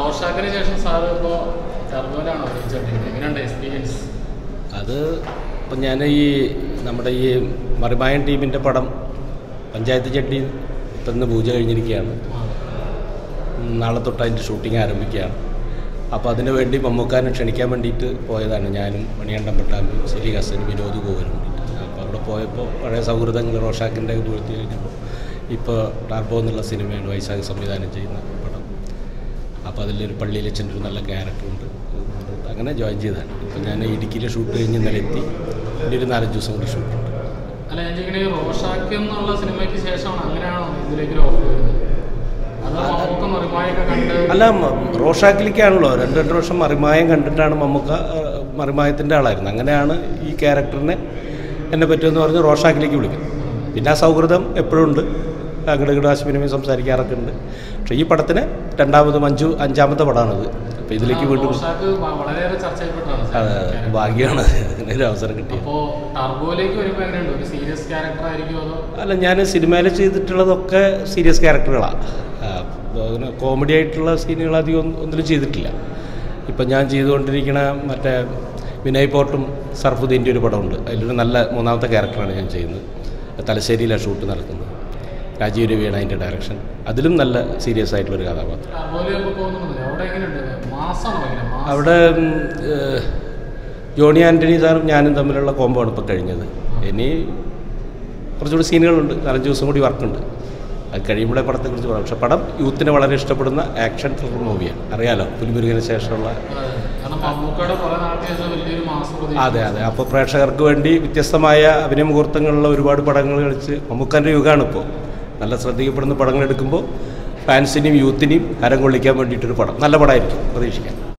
റോഷാക്കിന് ശേഷം സാറ് ഇപ്പോൾ ടർബോയിലാണോ അഭിനയിച്ചോണ്ടിരിക്കുന്നത് എങ്ങനെയുണ്ട് എക്സ്പീരിയൻസ് അത് ഇപ്പം ഞാൻ ഈ നമ്മുടെ ഈ മറിമായൻ ടീമിൻ്റെ പടം പഞ്ചായത്ത് ചട്ടി ഇപ്പം ഇന്ന് പൂജ കഴിഞ്ഞിരിക്കുകയാണ് ഉം, നാളെ തൊട്ട് അതിൻ്റെ ഷൂട്ടിംഗ് ആരംഭിക്കുകയാണ് അപ്പോൾ അതിന് വേണ്ടി മമ്മൂക്കാനെ ക്ഷണിക്കാൻ വേണ്ടിയിട്ട് പോയതാണ് ഞാനും മണിയണ്ടം പട്ടാമ്പി ശരി ഹസൻ വിനോദ് ഗോവനും വേണ്ടിയിട്ട് അപ്പോൾ അവിടെ പോയപ്പോൾ പഴയ സൗഹൃദങ്ങൾ റോഷാക്കിൻ്റെ പൂഴ്ത്തി കഴിഞ്ഞപ്പോൾ ഇപ്പോൾ ടാർബോ എന്നുള്ള സിനിമയാണ് വൈശാഖ് സംവിധാനം ചെയ്യുന്ന പടം അപ്പോൾ അതിലൊരു പള്ളിയിലച്ഛൻ്റെ ഒരു നല്ല ക്യാരക്ടറുണ്ട് അങ്ങനെ ജോയിൻ ചെയ്തതാണ് ഇപ്പം ഞാൻ ഇടുക്കിയിലെ ഷൂട്ട് കഴിഞ്ഞ് ഇന്നലെ എത്തി ഇനി ഒരു നാലഞ്ച് ദിവസം കൂടി ഷൂട്ടുണ്ട് അല്ല ഞാൻ ചോദിക്കണേ റോഷാക്ക് എന്നുള്ള സിനിമയ്ക്ക് ശേഷമാണ് അങ്ങനെയാണോ ഇതിലേക്ക് ഒരു ഓഫർ വരുന്നത് അത് നമുക്ക് മറിമായൊക്കെ കണ്ട് അല്ല മ- റോഷാക്കിലേക്കാണല്ലോ രണ്ട് രണ്ട് വർഷം മറിമായം കണ്ടിട്ടാണ് മമ്മൂക്ക ആ, മറിമായത്തിൻ്റെ ആളായിരുന്നു അങ്ങനെയാണ് ഈ ക്യാരക്ടറിനെ എന്നെ പറ്റുമെന്ന് പറഞ്ഞ് റോഷാക്കിലേക്ക് വിളിക്കും പിന്നെ ആ സൗഹൃദം എപ്പോഴും ഉണ്ട് അങ്ങോട്ട് ഇങ്ങോട്ട് ആശുപത്രിയുമായി സംസാരിക്കാറൊക്കെ ഉണ്ട് പക്ഷേ ഈ പടത്തിന് രണ്ടാമത് അഞ്ചു അഞ്ചാമത്തെ പടമാണിത് അപ്പോൾ ഇതിലേക്ക് വീണ്ടും റോഷാക്ക് വ- വളരെയേറെ ചർച്ച ചെയ്യപ്പെട്ടതാണ് അതെ, ഭാഗ്യമാണ് ഇങ്ങനെ ഒരു അവസരം കിട്ടിയത് അപ്പോൾ ടർബോയിലേക്ക് വരുമ്പോൾ എങ്ങനെയുണ്ട് ഒരു സീരിയസ് ക്യാരക്ടർ ആയിരിക്കും അതോ അല്ല ഞാൻ സിനിമയിൽ ചെയ്തിട്ടുള്ളതൊക്കെ സീരിയസ് ക്യാരക്ടറുകളാണ് അങ്ങനെ കോമഡി ആയിട്ടുള്ള സീനുകൾ അധികം ഒന്നും- ഒന്നിലും ചെയ്തിട്ടില്ല ഇപ്പം ഞാൻ ചെയ്തുകൊണ്ടിരിക്കുന്ന മറ്റേ വിനയ് പോർട്ടും സർഫുദ്ദീൻ്റെ ഒരു പടമുണ്ട് അതിലൊരു നല്ല മൂന്നാമത്തെ ക്യാരക്ടറാണ് ഞാൻ ചെയ്യുന്നത് തലശ്ശേരിയിലാണ് ഷൂട്ട് നടക്കുന്നത് രാജീവ് രവിയാണ് അതിൻ്റെ ഡയറക്ഷൻ അതിലും നല്ല സീരിയസ് ആയിട്ടുള്ളൊരു കഥാപാത്രം ടർബോയിലേക്ക് പോകുന്നുണ്ടല്ലോ അവിടെ എങ്ങനെയുണ്ട് മാസമാണോ ഭയങ്കര മാസം അവിടെ ഉം, ഏഹ്, ജോണി ആൻ്റണി സാറും ഞാനും തമ്മിലുള്ള കോമ്പോ ആണ് ഇപ്പോൾ കഴിഞ്ഞത് ഇനി കുറച്ചുകൂടി സീനുകളുണ്ട് നാലഞ്ച് ദിവസം കൂടി വർക്കുണ്ട് അത് കഴിയുമ്പോഴേ പടത്തെക്കുറിച്ച് പറയാം പക്ഷേ പടം യൂത്തിന് വളരെ ഇഷ്ടപ്പെടുന്ന ആക്ഷൻ ത്രില്ലർ മൂവിയാണ് അറിയാലോ പുലിമുരുകന് ശേഷമുള്ള അതെ. കാരണം മമ്മൂക്കയുടെ കുറെ നാൾക്ക് ശേഷം വലിയൊരു മാസം പ്രതീക്ഷ അതെ അതെ അപ്പോൾ പ്രേക്ഷകർക്ക് വേണ്ടി വ്യത്യസ്തമായ അഭിനയ മുഹൂർത്തങ്ങളുള്ള ഒരുപാട് പടങ്ങൾ കളിച്ച് മമ്മൂക്കാൻ്റെ യുഗമാണ് ഇപ്പോൾ നല്ല ശ്രദ്ധിക്കപ്പെടുന്ന പടങ്ങൾ എടുക്കുമ്പോൾ ഫാൻസിനെയും യൂത്തിനെയും ഹരം കൊള്ളിക്കാൻ വേണ്ടിയിട്ടൊരു പടം നല്ല പടമായിരിക്കും പ്രതീക്ഷിക്കാം